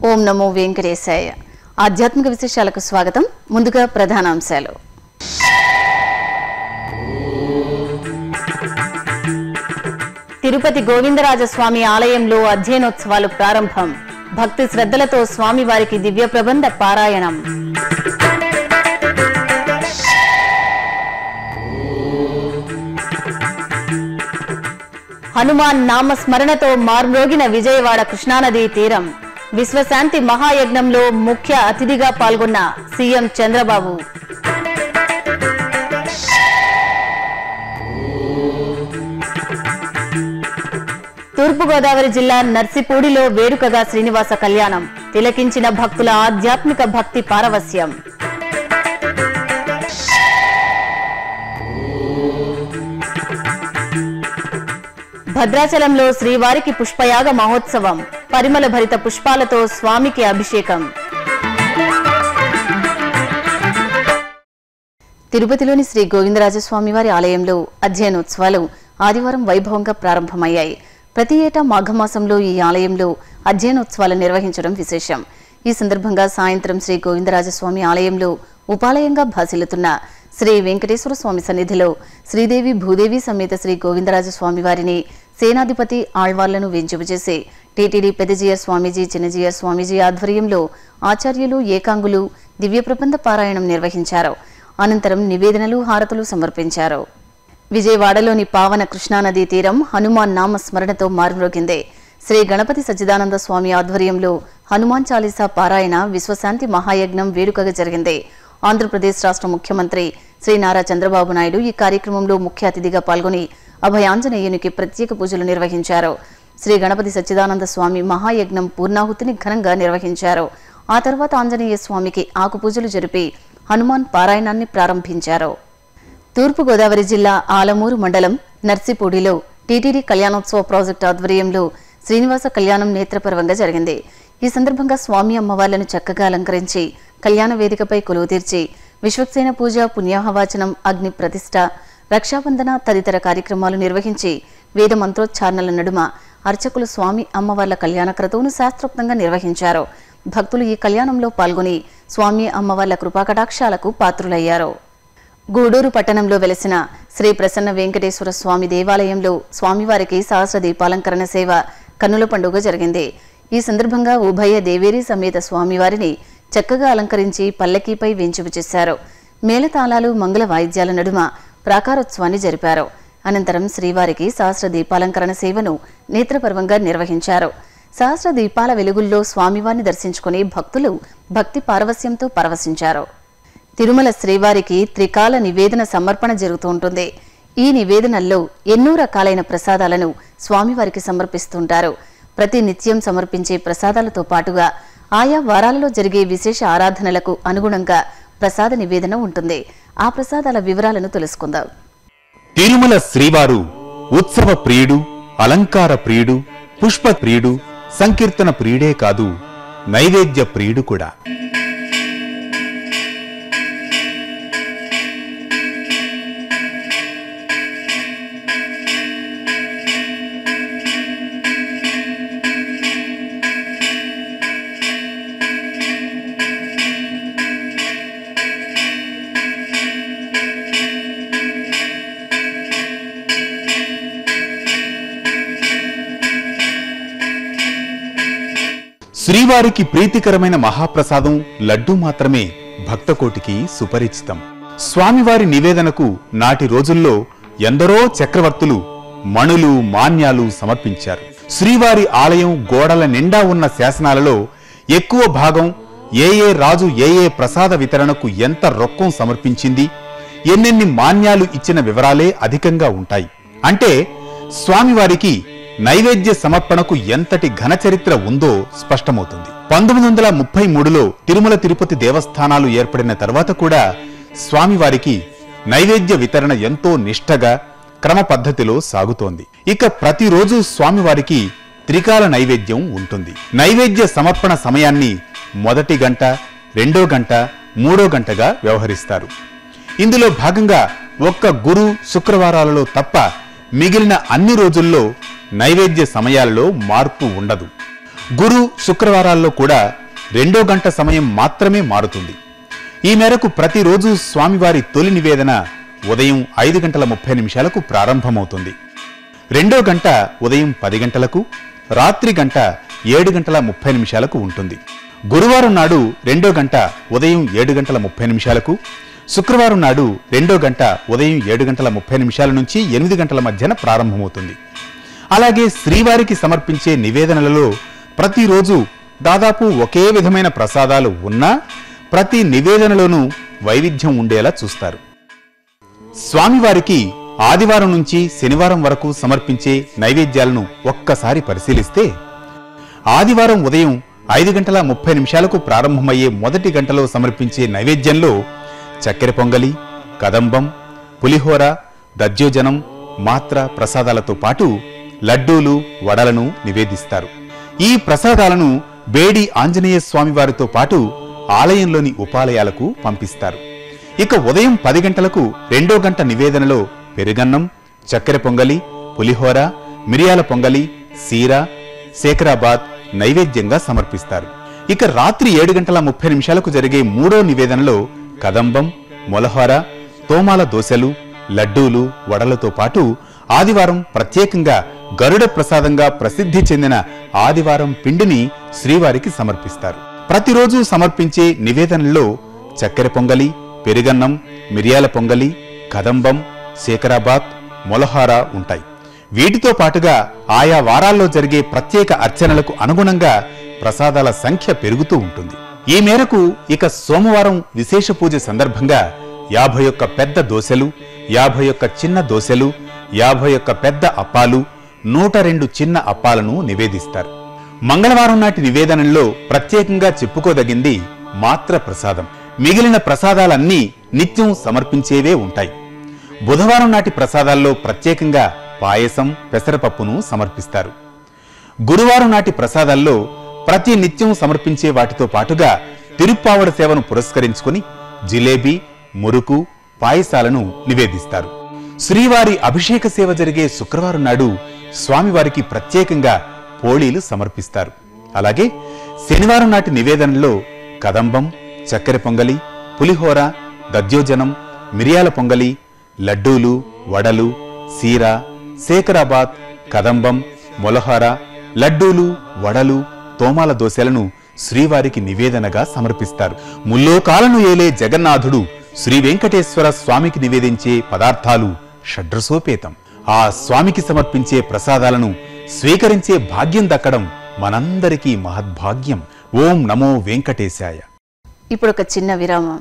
ఓం నమో వెంకటేశాయ ఆధ్యాత్మిక విశేషాలకు స్వాగతం ముందుగా ప్రధానాంశాలు తిరుపతి గోవిందరాజస్వామి ఆలయంలో అధ్యయనోత్సవాలు ప్రారంభం భక్తి శ్రద్ధలతో స్వామివారికి దివ్య ప్రబంధ పారాయణం హనుమాన్ నామస్మరణతో మార్మ్రోగిన విజయవాడ కృష్ణానదీ తీరం విశ్వశాంతి మహాయజ్ఞంలో ముఖ్య అతిథిగా పాల్గొన్న సీఎం చంద్రబాబు తూర్పుగోదావరి జిల్లా నర్సిపూడిలో వేడుకగా శ్రీనివాస కళ్యాణం తిలకించిన భక్తుల ఆధ్యాత్మిక భక్తి పారవస్యం భద్రాచలంలో శ్రీవారికి పుష్పయాగ మహోత్సవం పరిమళ భరిత పుష్పాలతో స్వామికి అభిషేకం తిరుపతిలోని శ్రీ గోవిందరాజస్వామి వారి ఆలయంలో అధ్యయనోత్సవాలు ఆదివారం వైభవంగా ప్రారంభమయ్యాయి ప్రతి ఏటా మాఘమాసంలో ఈ ఆలయంలో అధ్యయనోత్సవాలు నిర్వహించడం విశేషం ఈ సందర్భంగా సాయంత్రం శ్రీ గోవిందరాజస్వామి ఆలయంలో ఉపాలయంగా భాసిల్లుతున్న శ్రీ వెంకటేశ్వర స్వామి సన్నిధిలో శ్రీదేవి భూదేవి సమేత శ్రీ గోవిందరాజస్వామి వారిని సేనాధిపతి ఆళ్వార్లను వెంచుచేసి టీటీడీ పెదజీయర్ స్వామీజీ చిన్నజీయర్ స్వామీజీ ఆధ్వర్యంలో ఆచార్యులు ఏకాంగులు దివ్య ప్రబంధ పారాయణం నిర్వహించారు అనంతరం నివేదనలు హారతులు సమర్పించారు విజయవాడలోని పావన కృష్ణానదీ తీరం హనుమాన్ నామ స్మరణతో మారుమ్రోగింది శ్రీ గణపతి సచ్చిదానంద స్వామి ఆధ్వర్యంలో హనుమాన్ చాలీసా పారాయణ విశ్వశాంతి మహాయజ్ఞం వేడుకగా జరిగింది ఆంధ్రప్రదేశ్ రాష్ట్ర ముఖ్యమంత్రి శ్రీ నారా చంద్రబాబు నాయుడు ఈ కార్యక్రమంలో ముఖ్య అతిథిగా పాల్గొని అభయాంజనేయునికి ప్రత్యేక పూజలు నిర్వహించారు శ్రీ గణపతి సచ్చిదానంద స్వామి మహాయజ్ఞం పూర్ణాహుతిని ఘనంగా నిర్వహించారు ఆ తర్వాత ఆంజనేయ స్వామికి ఆకుపూజలు జరిపి హనుమాన్ పారాయణాన్ని ప్రారంభించారు తూర్పుగోదావరి జిల్లా ఆలమూరు మండలం నర్సిపూడిలో టీటీడీ కళ్యాణోత్సవ ప్రాజెక్టు ఆధ్వర్యంలో శ్రీనివాస కళ్యాణం నేత్రపర్వంగా జరిగింది ఈ సందర్భంగా స్వామి అమ్మవార్లను చక్కగా అలంకరించి కళ్యాణ వేదికపై కొలువు తీర్చి విశ్వక్సేన పూజ పుణ్యాహవాచనం అగ్ని ప్రతిష్ట రక్షాబంధన తదితర కార్యక్రమాలు నిర్వహించి వేద మంత్రోచ్చారణల నడుమ అర్చకులు స్వామి అమ్మవార్ల కళ్యాణ క్రతువును శాస్త్రోక్తంగా నిర్వహించారు భక్తులు ఈ కళ్యాణంలో పాల్గొని స్వామి అమ్మవార్ల కృపాకటాక్షాలకు పాత్రులయ్యారు గూడూరు పట్టణంలో వెలసిన శ్రీ ప్రసన్న వెంకటేశ్వర స్వామి దేవాలయంలో స్వామివారికి సహస్ర దీపాలంకరణ సేవ కన్నుల పండుగ జరిగింది ఈ సందర్భంగా ఉభయ దేవేరి సమేత స్వామివారిని చక్కగా అలంకరించి పల్లకీపై వెంచుపు చేశారు మేళతాళాలు మంగళ వాయిద్యాల నడుమ ప్రాకారోత్సవాన్ని జరిపారు అనంతరం శ్రీవారికి సహస్ర దీపాలంకరణ సేవను నేత్రపర్వంగా నిర్వహించారు సహస్ర దీపాల వెలుగుల్లో స్వామివారిని దర్శించుకుని భక్తులు భక్తి పారవస్యంతో పరవశించారు తిరుమల శ్రీవారికి త్రికాల నివేదన సమర్పణ జరుగుతూ ఉంటుంది ఈ నివేదనల్లో ఎన్నో రకాలైన ప్రసాదాలను స్వామివారికి సమర్పిస్తుంటారు ప్రతి నిత్యం సమర్పించే ప్రసాదాలతో పాటుగా ఆయా వారాలలో జరిగే విశేష ఆరాధనలకు అనుగుణంగా ప్రసాద నివేదన ఉంటుంది ఆ ప్రసాదాల వివరాలను తెలుసుకుందాం తిరుమల శ్రీవారు ఉత్సవ ప్రియుడు అలంకార ప్రియుడు పుష్ప ప్రియుడు సంకీర్తన ప్రియుడే కాదు నైవేద్య ప్రియుడు కూడా శ్రీవారికి ప్రీతికరమైన మహాప్రసాదం లడ్డూ మాత్రమే భక్తకోటికి సుపరిచితం స్వామివారి నివేదనకు నాటి రోజుల్లో ఎందరో చక్రవర్తులు మణులు మాన్యాలు సమర్పించారు శ్రీవారి ఆలయం గోడల నిండా ఉన్న శాసనాలలో ఎక్కువ భాగం ఏ ఏ రాజు ఏ ఏ ప్రసాద వితరణకు ఎంత రొక్కం సమర్పించింది ఎన్నెన్ని మాన్యాలు ఇచ్చిన వివరాలే అధికంగా ఉంటాయి అంటే స్వామివారికి నైవేద్య సమర్పణకు ఎంతటి ఘన చరిత్ర ఉందో స్పష్టమవుతుంది పంతొమ్మిది వందల ముప్పై మూడులో తిరుమల తిరుపతి దేవస్థానాలు ఏర్పడిన తర్వాత కూడా స్వామివారికి నైవేద్య వితరణ ఎంతో నిష్టగా క్రమ పద్ధతిలో సాగుతోంది ఇక ప్రతిరోజు స్వామివారికి త్రికాల నైవేద్యం ఉంటుంది నైవేద్య సమర్పణ సమయాన్ని మొదటి గంట రెండో గంట మూడో గంటగా వ్యవహరిస్తారు ఇందులో భాగంగా ఒక్క గురు శుక్రవారాలలో తప్ప మిగిలిన అన్ని రోజుల్లో నైవేద్య సమయాలలో మార్పు ఉండదు గురు శుక్రవారాల్లో కూడా రెండో గంట సమయం మాత్రమే మారుతుంది ఈ మేరకు ప్రతిరోజు స్వామివారి తొలి నివేదన ఉదయం ఐదు గంటల ముప్పై నిమిషాలకు ప్రారంభమవుతుంది రెండో గంట ఉదయం పది గంటలకు రాత్రి గంట ఏడు గంటల ముప్పై నిమిషాలకు ఉంటుంది గురువారం నాడు రెండో గంట ఉదయం ఏడు గంటల ముప్పై నిమిషాలకు శుక్రవారం నాడు రెండో గంట ఉదయం ఏడు గంటల ముప్పై నిమిషాల నుంచి ఎనిమిది గంటల మధ్యన ప్రారంభమవుతుంది అలాగే శ్రీవారికి సమర్పించే నివేదనలలో ప్రతిరోజు దాదాపు ఒకే విధమైన ప్రసాదాలు ఉన్నా ప్రతి నివేదనలోనూ వైవిధ్యం ఉండేలా చూస్తారు స్వామివారికి ఆదివారం నుంచి శనివారం వరకు సమర్పించే నైవేద్యాలను ఒక్కసారి పరిశీలిస్తే ఆదివారం ఉదయం ఐదు గంటల ముప్పై నిమిషాలకు ప్రారంభమయ్యే మొదటి గంటలో సమర్పించే నైవేద్యంలో చక్కెర పొంగలి కదంబం పులిహోర దజ్యోజనం మాత్ర ప్రసాదాలతో పాటు లడ్డూలు వడలను నివేదిస్తారు ఈ ప్రసాదాలను బేడి ఆంజనేయ స్వామివారితో పాటు ఆలయంలోని ఉపాలయాలకు పంపిస్తారు ఇక ఉదయం పది గంటలకు రెండో గంట నివేదనలో పెరుగన్నం చక్కెర పొంగలి పులిహోర మిరియాల పొంగలి సీర శేఖరాబాద్ నైవేద్యంగా సమర్పిస్తారు ఇక రాత్రి ఏడు గంటల ముప్పై నిమిషాలకు జరిగే మూడో నివేదనలో కదంబం మొలహోర తోమాల దోశలు లడ్డూలు వడలతో పాటు ఆదివారం ప్రత్యేకంగా గరుడ ప్రసాదంగా ప్రసిద్ధి చెందిన ఆదివారం పిండిని శ్రీవారికి సమర్పిస్తారు ప్రతిరోజు సమర్పించే నివేదనల్లో చక్కెర పొంగలి పెరుగన్నం మిరియాల పొంగలి కదంబం శేఖరాబాద్ మొలహార ఉంటాయి వీటితో పాటుగా ఆయా వారాల్లో జరిగే ప్రత్యేక అర్చనలకు అనుగుణంగా ప్రసాదాల సంఖ్య పెరుగుతూ ఉంటుంది ఈ మేరకు ఇక సోమవారం విశేష పూజ సందర్భంగా యాభై ఒక్క పెద్ద దోశలు యాభై ఒక్క చిన్న దోశలు యాభై ఒక్క పెద్ద అప్పాలు నూట రెండు చిన్న అప్పాలను నివేదిస్తారు మంగళవారం నాటి నివేదనల్లో ప్రత్యేకంగా చెప్పుకోదగింది మాత్ర ప్రసాదం మిగిలిన ప్రసాదాలన్నీ నిత్యం సమర్పించేవే ఉంటాయి బుధవారం నాటి ప్రసాదాల్లో ప్రత్యేకంగా పాయసం పెసరపప్పును సమర్పిస్తారు గురువారం నాటి ప్రసాదాల్లో ప్రతి నిత్యం సమర్పించే వాటితో పాటుగా తిరుప్పావడ సేవను పురస్కరించుకుని జిలేబీ మురుకు పాయసాలను నివేదిస్తారు శ్రీవారి అభిషేక సేవ జరిగే శుక్రవారం నాడు స్వామివారికి ప్రత్యేకంగా పోళీలు సమర్పిస్తారు అలాగే శనివారం నాటి నివేదనలో కదంబం చక్కెర పొంగలి పులిహోర దద్యోజనం మిరియాల పొంగలి లడ్డూలు వడలు సీర శేఖరాబాద్ కదంబం మొలహార లడ్డూలు వడలు తోమాల దోశలను శ్రీవారికి నివేదనగా సమర్పిస్తారు ముల్లోకాలను ఏలే జగన్నాథుడు శ్రీ వెంకటేశ్వర స్వామికి నివేదించే పదార్థాలు షడ్రసోపేతం ఆ స్వామికి సమర్పించే ప్రసాదాలను స్వీకరించే భాగ్యం దక్కడం మనందరికీ మహద్భాగ్యం ఓం నమో వెంకటేశాయ ఇప్పుడు ఒక చిన్న విరామం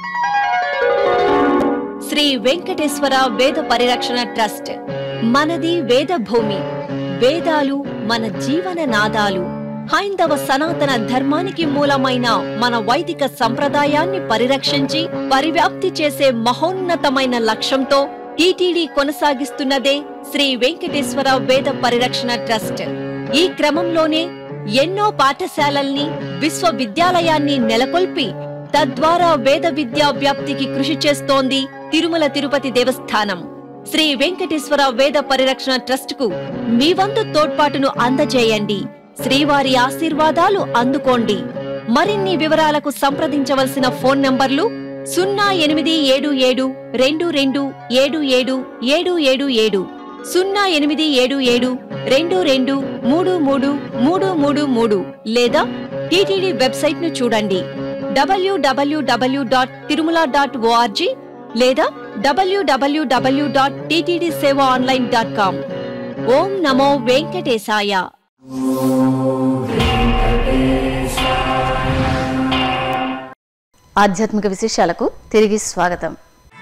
శ్రీ వెంకటేశ్వర వేద పరిరక్షణ ట్రస్ట్ మనది వేద భూమి వేదాలు మన జీవన నాదాలు హైందవ సనాతన ధర్మానికి మూలమైన మన వైదిక సంప్రదాయాన్ని పరిరక్షించి పరివ్యాప్తి చేసే మహోన్నతమైన లక్ష్యంతో టీటీడీ కొనసాగిస్తున్నదే శ్రీ వెంకటేశ్వర వేద పరిరక్షణ ట్రస్ట్ ఈ క్రమంలోనే ఎన్నో పాఠశాలల్ని విశ్వవిద్యాలయాన్ని నెలకొల్పి తద్వారా వేద విద్యా వ్యాప్తికి కృషి చేస్తోంది తిరుమల తిరుపతి దేవస్థానం శ్రీ వెంకటేశ్వర వేద పరిరక్షణ ట్రస్ట్ కు మీ వంతు తోడ్పాటును అందజేయండి శ్రీవారి ఆశీర్వాదాలు అందుకోండి మరిన్ని వివరాలకు సంప్రదించవలసిన ఫోన్ నంబర్లు సున్నా ఎనిమిది ఏడు ఏడు రెండు రెండు ఏడు ఏడు ఏడు ఏడు ఏడు సున్నా ఎనిమిది ఏడు ఏడు రెండు రెండు మూడు మూడు మూడు మూడు మూడు లేదా టీటీడీ వెబ్సైట్ ను చూడండి W W W dot Tirumala dot O R G లేదా W W W dot TTD seva online dot com ఓం నమో వెంకటేశాయ ఆధ్యాత్మిక విశేషాలకు తిరిగి స్వాగతం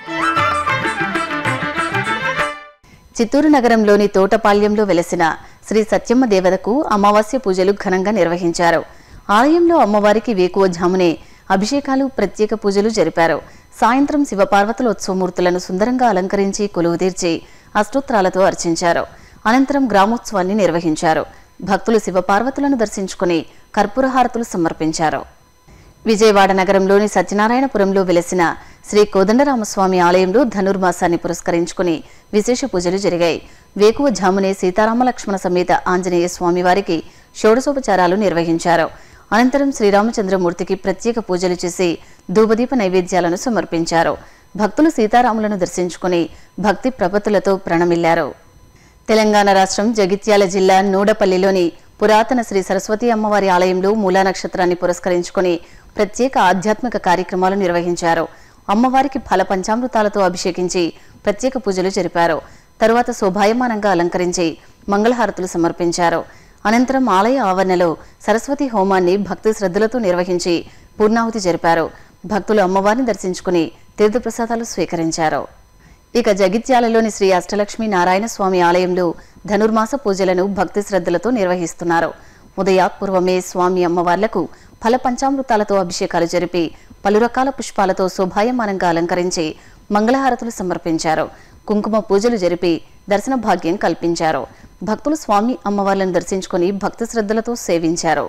చిత్తూరు నగరంలోని తోటపాల్యంలో వెలసిన శ్రీ సత్యమ్మ దేవతకు అమావాస్య పూజలు ఘనంగా నిర్వహించారు ఆలయంలో అమ్మవారికి వేకువజామునే అభిషేకాలు ప్రత్యేక పూజలు జరిపారు సాయంత్రం శివపార్వతుల ఉత్సవమూర్తులను సుందరంగా అలంకరించి కొలువుదీర్చి అష్టోత్తరాలతో అర్చించారు అనంతరం గ్రామోత్సవాన్ని నిర్వహించారు భక్తులు శివపార్వతులను దర్శించుకుని కర్పూరహారతులు సమర్పించారు విజయవాడ నగరంలోని సత్యనారాయణపురంలో వెలసిన శ్రీ కోదండరామస్వామి ఆలయంలో ధనుర్మాసాన్ని పురస్కరించుకుని విశేష పూజలు జరిగాయి వేకువ జామునే సీతారామ లక్ష్మణ సమేత ఆంజనేయ స్వామివారికి షోడశోపచారాలు నిర్వహించారు అనంతరం శ్రీరామచంద్రమూర్తికి ప్రత్యేక పూజలు చేసి ధూపదీప నైవేద్యాలను సమర్పించారు భక్తులు సీతారాములను దర్శించుకుని భక్తి ప్రపత్తులతో ప్రణమిల్లారు తెలంగాణ రాష్ట్రం జగిత్యాల జిల్లా నూడపల్లిలోని పురాతన శ్రీ సరస్వతి అమ్మవారి ఆలయంలో మూలా నక్షత్రాన్ని పురస్కరించుకుని ప్రత్యేక ఆధ్యాత్మిక కార్యక్రమాలు నిర్వహించారు అమ్మవారికి ఫల పంచామృతాలతో అభిషేకించి ప్రత్యేక పూజలు జరిపారు తరువాత శోభాయమానంగా అలంకరించి మంగళహారతులు సమర్పించారు అనంతరం ఆలయ ఆవరణలో సరస్వతి హోమాన్ని భక్తి శ్రద్ధలతో నిర్వహించి పూర్ణాహుతి జరిపారు భక్తులు అమ్మవారిని దర్శించుకుని తీర్థప్రసాదాలు స్వీకరించారు ఇక జగిత్యాలలోని శ్రీ అష్టలక్ష్మి నారాయణ స్వామి ఆలయంలో ధనుర్మాస పూజలను భక్తి శ్రద్ధలతో నిర్వహిస్తున్నారు ఉదయాత్పూర్వమే స్వామి అమ్మవార్లకు ఫల పంచామృతాలతో అభిషేకాలు జరిపి పలు రకాల పుష్పాలతో శోభాయమానంగా అలంకరించి మంగళహారతులు సమర్పించారు కుంకుమ పూజలు జరిపి దర్శన భాగ్యం కల్పించారు భక్తులు స్వామి అమ్మవార్లను దర్శించుకుని భక్తి శ్రద్ధలతో సేవించారు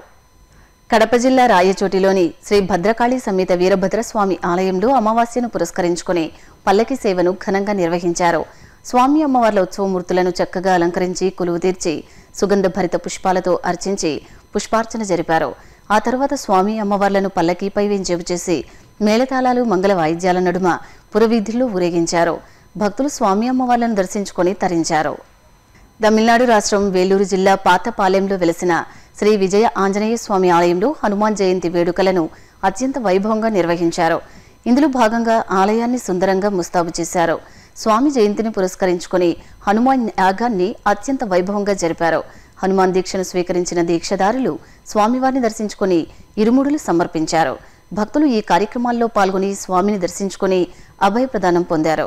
కడప జిల్లా రాయచోటిలోని శ్రీ భద్రకాళి సమేత వీరభద్రస్వామి ఆలయంలో అమావాస్యను పురస్కరించుకుని పల్లకి సేవను ఘనంగా నిర్వహించారు స్వామి అమ్మవార్ల ఉత్సవమూర్తులను చక్కగా అలంకరించి కొలువు తీర్చి సుగంధ భరిత పుష్పాలతో అర్చించి పుష్పార్చన జరిపారు ఆ తర్వాత స్వామి అమ్మవార్లను పల్లకీపై వెంచేపు చేసి మేళతాళాలు మంగళ వాయిద్యాల నడుమ పురవీధుల్లో ఊరేగించారు భక్తులు స్వామి అమ్మవార్లను దర్శించుకొని తరించారు తమిళనాడు రాష్ట్రం వేలూరు జిల్లా పాతపాలెంలో వెలసిన శ్రీ విజయ ఆంజనేయ స్వామి ఆలయంలో హనుమాన్ జయంతి వేడుకలను అత్యంత వైభవంగా నిర్వహించారు ఇందులో భాగంగా ఆలయాన్ని సుందరంగా ముస్తాబు చేశారు స్వామి జయంతిని పురస్కరించుకుని హనుమాన్ యాగాన్ని అత్యంత వైభవంగా జరిపారు హనుమాన్ దీక్షను స్వీకరించిన దీక్షదారులు స్వామివారిని దర్శించుకుని ఇరుముడులు సమర్పించారు భక్తులు ఈ కార్యక్రమాల్లో పాల్గొని స్వామిని దర్శించుకుని అభయ ప్రదానం పొందారు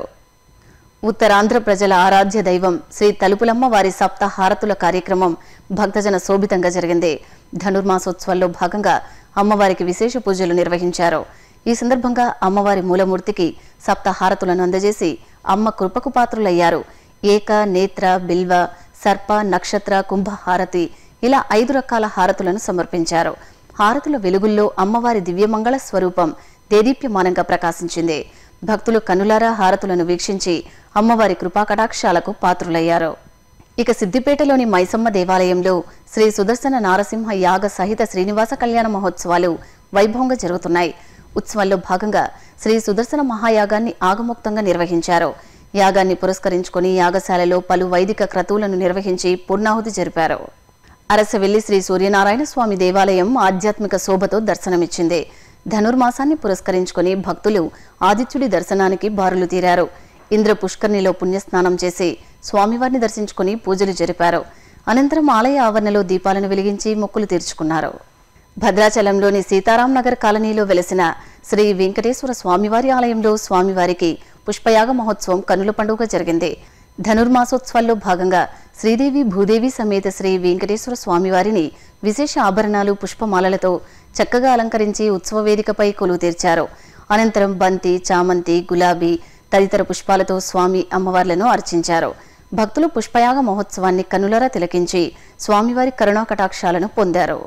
ఉత్తరాంధ్ర ప్రజల ఆరాధ్య దైవం శ్రీ తలుపులమ్మ వారి సప్త హారతుల కార్యక్రమం భక్తజన శోభితంగా జరిగింది ధనుర్మాసోత్సవాల్లో భాగంగా అమ్మవారికి విశేష పూజలు నిర్వహించారు ఈ సందర్భంగా అమ్మవారి మూలమూర్తికి సప్త హారతులను అందజేసి అమ్మ కృపకు పాత్రులయ్యారు ఏక నేత్ర బిల్వ సర్ప నక్షత్ర కుంభ హారతి ఇలా ఐదు రకాల హారతులను సమర్పించారు హారతుల వెలుగుల్లో అమ్మవారి దివ్యమంగళ స్వరూపం దేదీప్యమానంగా ప్రకాశించింది భక్తులు కన్నులారా హారతులను వీక్షించి అమ్మవారి కృపాకటాక్షాలకు పాత్రులయ్యారు ఇక సిద్దిపేటలోని మైసమ్మ దేవాలయంలో శ్రీ సుదర్శన నారసింహ యాగ సహిత శ్రీనివాస కళ్యాణ మహోత్సవాలు వైభవంగా జరుగుతున్నాయి ఉత్సవాల్లో భాగంగా శ్రీ సుదర్శన మహాయాగాన్ని ఆగముక్తంగా నిర్వహించారు యాగాన్ని పురస్కరించుకుని యాగశాలలో పలు వైదిక క్రతువులను నిర్వహించి పూర్ణాహుతి జరిపారు అరసవెల్లి శ్రీ సూర్యనారాయణ స్వామి దేవాలయం ఆధ్యాత్మిక శోభతో దర్శనమిచ్చింది ధనుర్మాసాన్ని పురస్కరించుకుని భక్తులు ఆదిత్యుడి దర్శనానికి బారులు తీరారు ఇంద్ర పుష్కర్ణిలో పుణ్యస్నానం చేసి స్వామివారిని దర్శించుకుని పూజలు జరిపారు అనంతరం ఆలయ ఆవరణలో దీపాలను వెలిగించి మొక్కులు తీర్చుకున్నారు భద్రాచలంలోని సీతారాం నగర్ కాలనీలో వెలసిన శ్రీ వెంకటేశ్వర స్వామివారి ఆలయంలో స్వామివారికి పుష్పయాగ మహోత్సవం కనుల పండుగ జరిగింది ధనుర్మాసోత్సవాల్లో భాగంగా శ్రీదేవి భూదేవి సమేత శ్రీ వెంకటేశ్వర స్వామివారిని విశేష ఆభరణాలు పుష్పమాలలతో చక్కగా అలంకరించి ఉత్సవ వేదికపై కొలువు తీర్చారు అనంతరం బంతి చామంతి గులాబీ తదితర పుష్పాలతో స్వామి అమ్మవార్లను అర్చించారు భక్తులు పుష్పయాగ మహోత్సవాన్ని కనులరా తిలకించి స్వామివారి కరుణా కటాక్షాలను పొందారు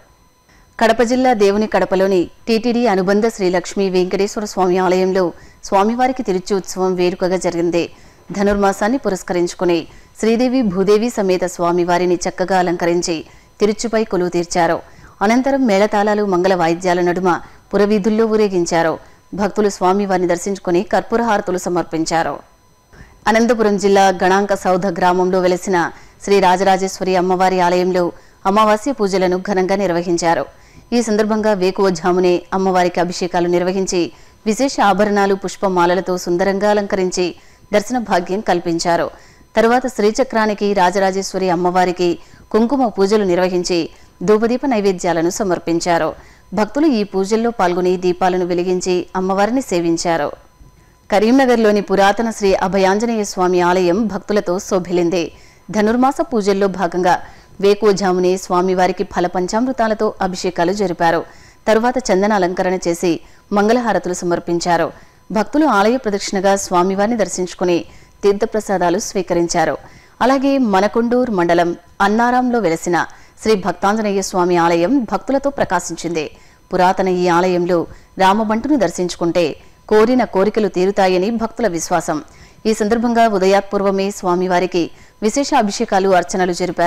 కడప జిల్లా దేవుని కడపలోని టీటీడీ అనుబంధ శ్రీ లక్ష్మీ వెంకటేశ్వర స్వామి ఆలయంలో స్వామివారికి తిరుచి ఉత్సవం వేడుకగా జరిగింది ధనుర్మాసాన్ని పురస్కరించుకుని శ్రీదేవి భూదేవి సమేత స్వామివారిని చక్కగా అలంకరించి తిరుచుపై కొలువు తీర్చారు అనంతరం మేళతాళాలు మంగళ వాయిద్యాల నడుమ పురవీధుల్లో ఊరేగించారు భక్తులు స్వామివారిని దర్శించుకుని కర్పూర హారతులు సమర్పించారు అనంతపురం జిల్లా గణాంక సౌధ గ్రామంలో వెలసిన శ్రీ రాజరాజేశ్వరి అమ్మవారి ఆలయంలో అమావాస్య పూజలను ఘనంగా నిర్వహించారు ఈ సందర్భంగా వేకువజామునే అమ్మవారికి అభిషేకాలు నిర్వహించి విశేష ఆభరణాలు పుష్పమాలలతో సుందరంగా అలంకరించి దర్శన భాగ్యం కల్పించారు తరువాత శ్రీచక్రానికి రాజరాజేశ్వరి అమ్మవారికి కుంకుమ పూజలు నిర్వహించి ధూపదీప నైవేద్యాలను సమర్పించారు భక్తులు ఈ పూజల్లో పాల్గొని దీపాలను వెలిగించి అమ్మవారిని సేవించారు కరీంనగర్లోని పురాతన శ్రీ అభయాంజనేయ స్వామి ఆలయం భక్తులతో శోభిలింది ధనుర్మాస పూజల్లో భాగంగా వేకువజామునే స్వామివారికి ఫల పంచామృతాలతో అభిషేకాలు జరిపారు తరువాత చందన అలంకరణ చేసి మంగళహారతులు సమర్పించారు భక్తులు ఆలయ ప్రదక్షిణగా స్వామివారిని దర్శించుకుని తీర్థప్రసాదాలు స్వీకరించారు అలాగే మనకొండూర్ మండలం అన్నారంలో వెలసిన శ్రీ భక్తాంజనేయ స్వామి ఆలయం భక్తులతో ప్రకాశించింది పురాతన ఈ ఆలయంలో రామబంటును దర్శించుకుంటే కోరిన కోరికలు తీరుతాయని భక్తుల విశ్వాసం ఈ సందర్భంగా ఉదయాత్పూర్వమే స్వామివారికి విశేష అభిషేకాలు అర్చనలు జరిపారు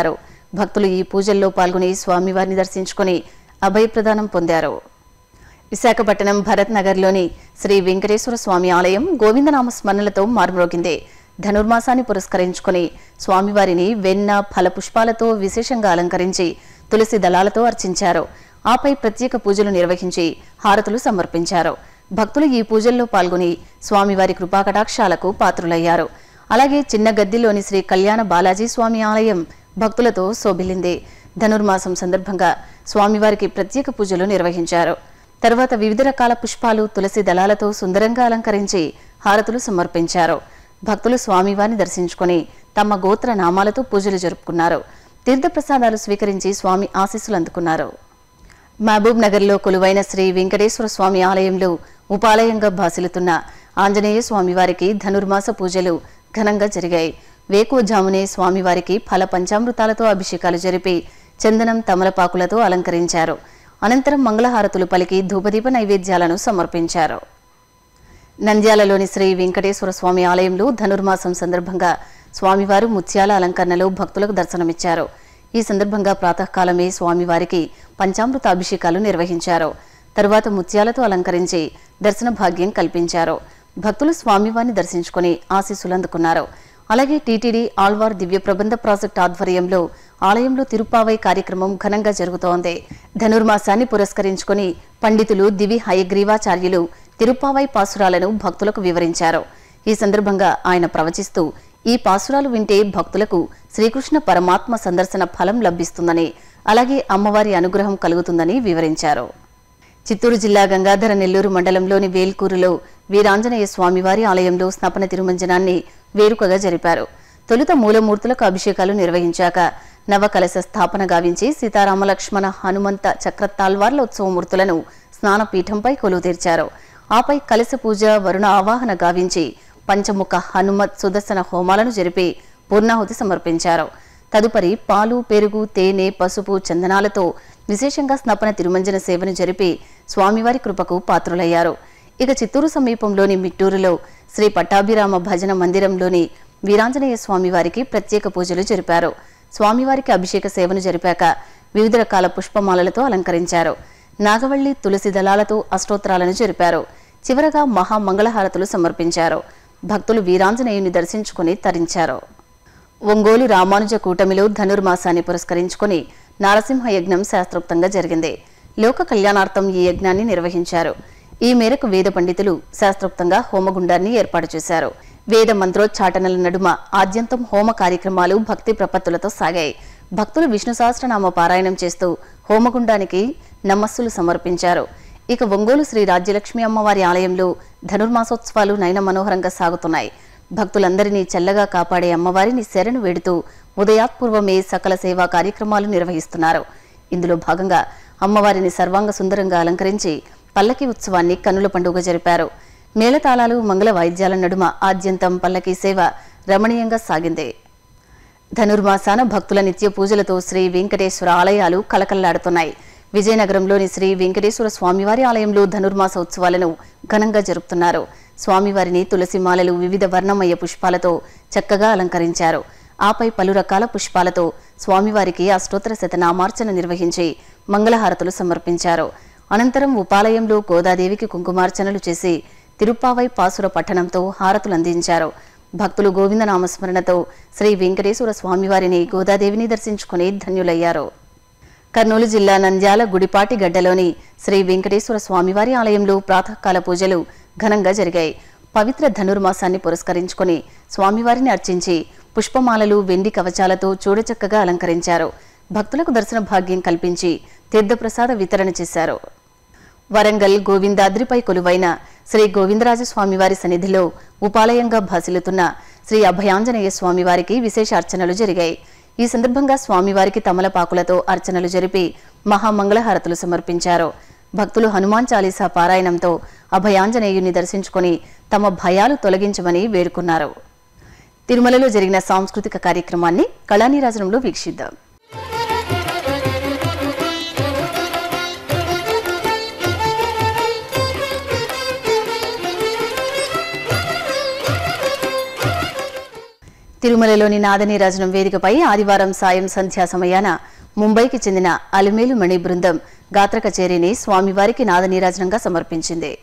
భక్తులు ఈ పూజల్లో పాల్గొని స్వామివారిని దర్శించుకుని అభయప్రదానం పొందారు విశాఖపట్నం భరత్ నగర్లోని శ్రీ వెంకటేశ్వర స్వామి ఆలయం గోవిందనామ స్మరణలతో మారుమ్రోగింది ధనుర్మాసాన్ని పురస్కరించుకుని స్వామివారిని వెన్న ఫలపుష్పాలతో విశేషంగా అలంకరించి తులసి దళాలతో అర్చించారు ఆపై ప్రత్యేక పూజలు నిర్వహించి హారతులు సమర్పించారు భక్తులు ఈ పూజల్లో పాల్గొని స్వామివారి కృపాకటాక్షాలకు పాత్రులయ్యారు అలాగే చిన్న గద్దిలోని శ్రీ కళ్యాణ బాలాజీ స్వామి ఆలయం భక్తులతో శోభిల్లింది ధనుర్మాసం సందర్భంగా స్వామివారికి ప్రత్యేక పూజలు నిర్వహించారు తర్వాత వివిధ రకాల పుష్పాలు తులసి దళాలతో సుందరంగా అలంకరించి హారతులు సమర్పించారు భక్తులు స్వామివారిని దర్శించుకుని తమ గోత్ర నామాలతో పూజలు జరుపుకున్నారు తీర్థప్రసాదాలు స్వీకరించి స్వామి ఆశీస్సులు అందుకున్నారు మహబూబ్ నగర్లో కొలువైన శ్రీ వెంకటేశ్వర స్వామి ఆలయంలో ఉపాలయంగా భాసిల్లుతున్న ఆంజనేయ స్వామివారికి ధనుర్మాస పూజలు ఘనంగా జరిగాయి వేకువజామునే స్వామివారికి ఫల పంచామృతాలతో అభిషేకాలు జరిపి చందనం తమలపాకులతో అలంకరించారు అనంతరం మంగళహారతులు పలికి ధూపదీప నైవేద్యాలను సమర్పించారు నంద్యాలలోని శ్రీ వెంకటేశ్వర స్వామి ఆలయంలో ధనుర్మాసం సందర్భంగా స్వామివారు ముత్యాల అలంకరణలో భక్తులకు దర్శనమిచ్చారు ఈ సందర్భంగా ప్రాతకాలమే స్వామివారికి పంచామృత అభిషేకాలు నిర్వహించారు తరువాత ముత్యాలతో అలంకరించి దర్శన భాగ్యం కల్పించారు భక్తులు స్వామివారిని దర్శించుకుని ఆశీస్సులు అందుకున్నారు అలాగే టీటీడీ ఆళ్వార్ దివ్య ప్రబంధ ప్రాజెక్ట్ ఆధ్వర్యంలో ఆలయంలో తిరుపావై కార్యక్రమం ఘనంగా జరుగుతోంది ధనుర్మాసాన్ని పురస్కరించుకుని పండితులు దివి హయగ్రీవాచార్యులు తిరుపావై పాసురాలను భక్తులకు వివరించారు ఈ సందర్భంగా ఆయన ప్రవచిస్తూ ఈ పాసురాలు వింటే భక్తులకు శ్రీకృష్ణ పరమాత్మ సందర్శన ఫలం లభిస్తుందని అలాగే అమ్మవారి అనుగ్రహం కలుగుతుందని వివరించారు చిత్తూరు జిల్లా గంగాధర నెల్లూరు మండలంలోని వేల్కూరులో వీరాంజనేయ స్వామివారి ఆలయంలో స్నపన తిరుమంజనాన్ని వేడుకగా జరిపారు తొలుత మూలమూర్తులకు అభిషేకాలు నిర్వహించాక నవకలశ స్థాపన గావించి సీతారామ లక్ష్మణ హనుమంత చక్రతాల్వార్ల ఉత్సవమూర్తులను స్నానపీఠంపై కొలువు తీర్చారు ఆపై కలశ పూజ వరుణ ఆవాహన గావించి పంచముఖ హనుమత్ సుదర్శన హోమాలను జరిపి పూర్ణాహుతి సమర్పించారు తదుపరి పాలు పెరుగు తేనె పసుపు చందనాలతో విశేషంగా స్నపన తిరుమంజన సేవను జరిపి స్వామివారి కృపకు పాత్రులయ్యారు ఇక చిత్తూరు సమీపంలోని మిట్టూరులో శ్రీ పట్టాభిరామ భజన మందిరంలోని వీరాంజనేయ స్వామివారికి ప్రత్యేక పూజలు జరిపారు స్వామివారికి అభిషేక సేవను జరిపాక వివిధ రకాల పుష్పమాలలతో అలంకరించారు నాగవల్లి తులసి దళాలతో అష్టోత్తరాలను జరిపారు చివరగా మహామంగళహారతులు సమర్పించారు భక్తులు వీరాంజనేయుని దర్శించుకుని తరించారు ఒంగోలు రామానుజ కూటమిలో ధనుర్మాసాన్ని పురస్కరించుకుని నారసింహ యజ్ఞం శాస్త్రోక్తంగా జరిగింది లోక కళ్యాణార్థం ఈ యజ్ఞాన్ని నిర్వహించారు ఈ మేరకు వేద పండితులు శాస్త్రోక్తంగా హోమగుండాన్ని ఏర్పాటు చేశారు వేద మంత్రోచ్చాటనల నడుమ ఆద్యంతం హోమ కార్యక్రమాలు భక్తి ప్రపత్తులతో సాగాయి భక్తులు విష్ణు సహస్రనామ పారాయణం చేస్తూ హోమగుండానికి నమస్సులు సమర్పించారు ఇక ఒంగోలు శ్రీ రాజ్యలక్ష్మి అమ్మవారి ఆలయంలో ధనుర్మాసోత్సవాలు నయన మనోహరంగా సాగుతున్నాయి భక్తులందరినీ చల్లగా కాపాడే అమ్మవారిని శరణు వేడుతూ ఉదయాత్పూర్వమే సకల సేవా కార్యక్రమాలు నిర్వహిస్తున్నారు ఇందులో భాగంగా అమ్మవారిని సర్వాంగ సుందరంగా అలంకరించి పల్లకి ఉత్సవాన్ని కన్నుల పండుగ జరిపారు మేళతాళాలు మంగళ వాయిద్యాల నడుమ ఆద్యంతం పల్లకి సేవ రమణీయంగా సాగింది ధనుర్మాసాన భక్తుల నిత్య పూజలతో శ్రీ వెంకటేశ్వర ఆలయాలు కలకల్లాడుతున్నాయి విజయనగరంలోని శ్రీ వెంకటేశ్వర స్వామివారి ఆలయంలో ధనుర్మాస ఉత్సవాలను ఘనంగా జరుపుతున్నారు స్వామివారిని తులసిమాలలు వివిధ వర్ణమయ పుష్పాలతో చక్కగా అలంకరించారు ఆపై పలు రకాల పుష్పాలతో స్వామివారికి అష్టోత్తర శతనామార్చన నిర్వహించి మంగళహారతులు సమర్పించారు అనంతరం ఉపాలయంలో గోదాదేవికి కుంకుమార్చనలు చేసి తిరుప్పావై పాసుర పట్టణంతో హారతులు అందించారు భక్తులు గోవింద నామస్మరణతో శ్రీ వెంకటేశ్వర స్వామివారిని గోదాదేవిని దర్శించుకుని ధన్యులయ్యారు కర్నూలు జిల్లా నంద్యాల గుడిపాటి గడ్డలోని శ్రీ వెంకటేశ్వర స్వామివారి ఆలయంలో ప్రాతకాల పూజలు ఘనంగా జరిగాయి పవిత్ర ధనుర్మాసాన్ని పురస్కరించుకుని స్వామివారిని అర్చించి పుష్పమాలలు వెండి కవచాలతో చూడచక్కగా అలంకరించారు భక్తులకు దర్శన భాగ్యం కల్పించి తీర్థప్రసాద వితరణ చేశారు వరంగల్ గోవిందాద్రిపై కొలువైన శ్రీ గోవిందరాజ స్వామివారి సన్నిధిలో ఉపాలయంగా భాసిల్లుతున్న శ్రీ అభయాంజనేయ స్వామివారికి విశేష అర్చనలు జరిగాయి ఈ సందర్భంగా స్వామివారికి తమలపాకులతో అర్చనలు జరిపి మహామంగళహారతులు సమర్పించారు భక్తులు హనుమాన్ చాలీసా పారాయణంతో అభయాంజనేయుని దర్శించుకొని తమ భయాలు తొలగించమని వేడుకున్నారు తిరుమలలో జరిగిన సాంస్కృతిక కార్యక్రమాన్ని కళానీరాజనంలో వీక్షిద్దాం తిరుమలలోని నాదనీరాజనం వేదికపై ఆదివారం సాయం సంధ్యా సమయాన ముంబైకి చెందిన అలిమేలు మణి బృందం గాత్ర కచేరీని స్వామివారికి నాదనీరాజనంగా సమర్పించింది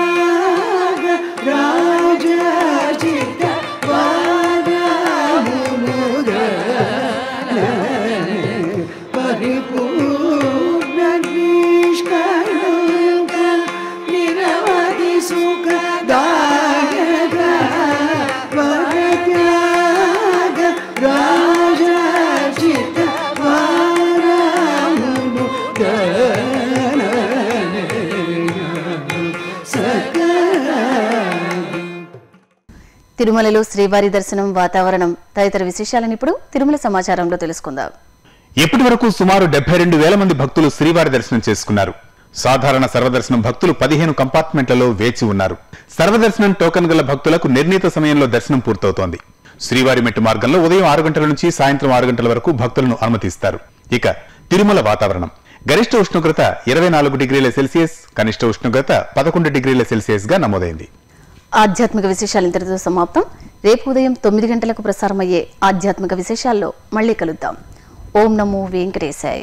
పరిపూర్ణ నిష్కళంక నిరవధి సుఖదాయక వరత్యాగ రాజచిత వారమును తిరుమలలో శ్రీవారి దర్శనం వాతావరణం తదితర విశేషాలను ఇప్పుడు తిరుమల సమాచారంలో తెలుసుకుందాం ఇప్పటి వరకు సుమారు డెబ్బై రెండు వేల మంది భక్తులు శ్రీవారి దర్శనం చేసుకున్నారు సాధారణ సర్వదర్శనం భక్తులు పదిహేను కంపార్ట్మెంట్లలో వేచి ఉన్నారు సర్వదర్శనం టోకెన్ గల భక్తులకు నిర్ణీత సమయంలో దర్శనం పూర్తవుతోంది శ్రీవారి మెట్టు మార్గంలో ఉదయం ఆరు గంటల నుంచి సాయంత్రం ఆరు గంటల వరకు భక్తులను అనుమతిస్తారు ఇక తిరుమల వాతావరణం గరిష్ట ఉష్ణోగ్రత ఇరవై నాలుగు డిగ్రీల సెల్సియస్ కనిష్ట ఉష్ణోగ్రత పదకొండు డిగ్రీల సెల్సియస్ గా నమోదైంది ఆధ్యాత్మిక విశేషాలు ఇంతటితో సమాప్తం రేపు ఉదయం తొమ్మిది గంటలకు ప్రసారమయ్యే ఆధ్యాత్మిక విశేషాల్లో మళ్ళీ కలుద్దాం ఓం నమో వెంకటేశాయ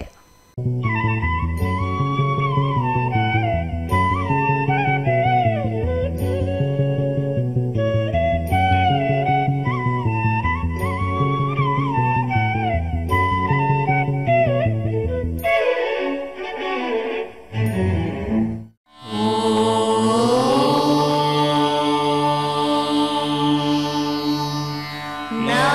నా